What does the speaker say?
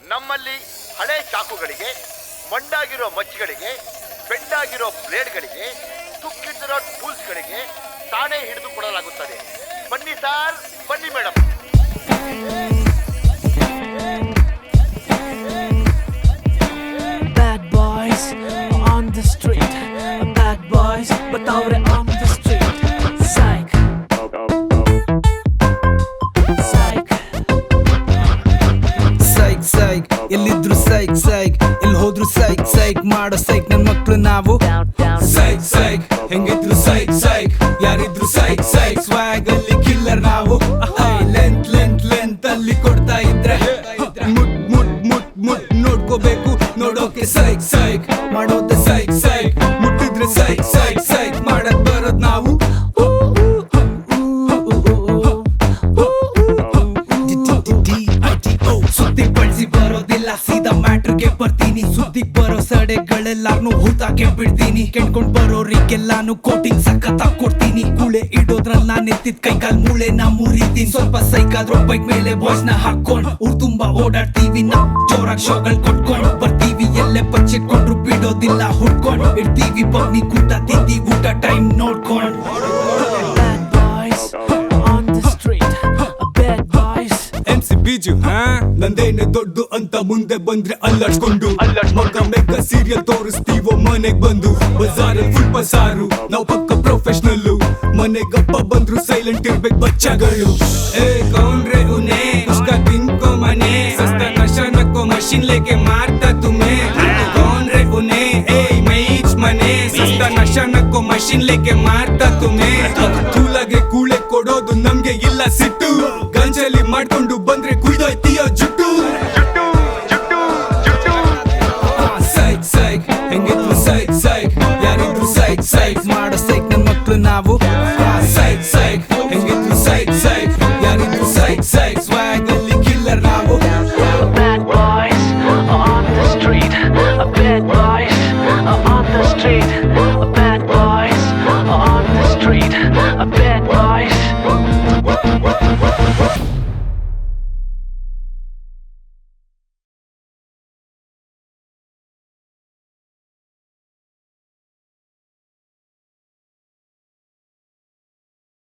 ನಮ್ಮಲ್ಲಿ ಹಳೆ ಚಾಕುಗಳಿಗೆ ಮಂಡಾಗಿರೋ ಮಚ್ಚಿಗಳಿಗೆ ಬೆಂಡಾಗಿರೋ ಬ್ಲೇಡ್ಗಳಿಗೆ ತುಕ್ಕಿಟ್ಟಿರೋ ಟೂಲ್ಸ್ಗಳಿಗೆ ತಾನೇ ಹಿಡಿದು ಕೊಡಲಾಗುತ್ತದೆ ಬನ್ನಿ ಸಾರ್ ಬನ್ನಿ madam Bad boys on the street. Bad boys, but ಅವ್ರೆ on the street. Psych. Psych. Psych psych ಎಲ್ಲಿದ್ರು ಸೈಕ್ ಸೈಕ್ ಎಲ್ಲಿ ಹೋದ್ರು ಸೈಕ್ ಸೈಕ್ ಮಾಡೋ ಸೈಕ್ ನನ್ ಮಕ್ಳು ನಾವು ಸೈಕ್ ಸೈಕ್ ಹೆಂಗಿದ್ರು ಸೈಕ್ ಸೈಕ್ ಯಾರಿದ್ರು ಸೈಕ್ ಸೈಕ್ ಸ್ವಾಗ್ ಅಲ್ಲಿ ಕಿಲ್ಲರ್ ನಾವು ಲೆಂತ್ ಲೆಂತ್ ಲೆಂತ್ ಅಲ್ಲಿ ಕೊಡ್ತಾ ಇದ್ರೆ ಮುಟ್ ಮುಟ್ ಮುಟ್ ಮುಟ್ ನೋಡ್ಕೋಬೇಕು ನೋಡೋಕೆ ಸೈಕ್ ಸೈಕ್ ಮಾಡೋದೆ ಸೈಕ್ ಸೈಕ್ ಮುಟ್ಟಿದ್ರೆ ಸೈಕ್ ಸೈಕ್ ಸೈಕ್ ಮಾಡಕ್ ಬರೋದ್ ನಾವು D-I-T-O. ಸುದ್ದಿ ಬಳಸಿ ಬರೋದಿಲ್ಲ ಸೀದಾ ಮ್ಯಾಟ್ರಿಗೆ ಬರ್ತೀನಿ ಸುದ್ದಿ ಬರೋ ಸಡೆಗಳೆಲ್ಲಾರ್ನು ಹೂತಾಕೆ ಬಿಡ್ತೀನಿ ಕೆಣ್ಕೊಂಡ್ ಬರೋರಿಗೆಲ್ಲಾನು ಕೋಟಿಂಗ್ ಸಖತ್ ಕೊಡ್ತೀನಿ ಕೂಳೆ ಇಡೋದ್ರಲ್ಲಿ ನಾನ್ ಎತ್ತಿದ್ ಕೈ ಕಾಲ್ ಮೂಳೆ ನಾ ಮುರಿತೀನಿ ಸ್ವಲ್ಪ ಸೈಕಾದ್ರೂ ಬೈಕ್ ಮೇಲೆ ಬಾಯ್ಸ್ ನ ಹಾಕೊಂಡ್ ಊರ್ ತುಂಬಾ ಓಡಾಡ್ತೀವಿ ನಾ ಜೋರಾಗ್ ಶೋಗಳ್ ಕೊಟ್ಕೊಂಡ್ ಬರ್ತೀವಿ ಎಲ್ಲೇ ಬಚ್ಚಿಟ್ಕೊಂಡ್ರು ಬಿಡೋದಿಲ್ಲ ಹುಡ್ಕೊಂಡ್ ಇಡ್ತೀವಿ ಪಗ್ನಿ ಕೂಟ ತಿಂದಿ ಊಟ ಟೈಮ್ ನೋಡ್ಕೊಂಡ್ Bad boys on the street. Bad boys. M C Biju ನಂದೇನೆ ದೊಡ್ಡು ಅಂತ ಮುಂದೆ ಬಂದ್ರೆ ಅಲ್ಲಾಡ್ಸ್ಕೊಂಡು ಮಗ ಮೆಕ್ಕ ಸೀರಿಯಲ್ ತೋರಿಸ್ತೀವೋ ಮನೆಗ್ ಬಂದು ಬಜಾರಲ್ಲಿ ಫುಲ್ ಬಸಾರು ನಾವು ಪಕ್ಕ ಪ್ರೊಫೆಷನಲ್ಲು ಮನೆಗಪ್ಪ ಬಂದ್ರು ಸೈಲೆಂಟ್ ಇರ್ಬೇಕು ಬಚ್ಚಗಳು ಏ ಕೌನ್ರೆ ಉನೆ ಉಸ್ಕಾ ತಿನ್ಕೋ ಮನೆ ಸಸ್ತ ನಶಾ ನಕ್ಕೋ ಮಷಿನ್ ಲೇಕೆ ಮಾರ್ತಾ ತುಮೆ कौन रे उन्हें ए मैच मने ಸಸ್ತ ನಶಾ ನಕ್ಕೋ ಮಷಿನ್ ಲೇಕೆ ಮಾರ್ತಾ ತುಮೆ ತೂಲಗೆ ಕೂಳೆ ಕೊಡೋದು ನಮ್ಗೆ ಇಲ್ಲ ಸಿಟ್ಟು ಗಂಜಲಿ ಮಾಡ್ಕೊಂಡು ಬಂದ್ರೆ ಕುಯ್ದೋಯ್ತೀಯೋ ಜುಟ್ಟು ಸೈಕ್ ಸೈಕ್ ಹೆಂಗಿದ್ರು ಸೈಕ್ ಸೈಕ್ ಯಾರಿದ್ರು ಸೈಕ್ ಸೈಕ್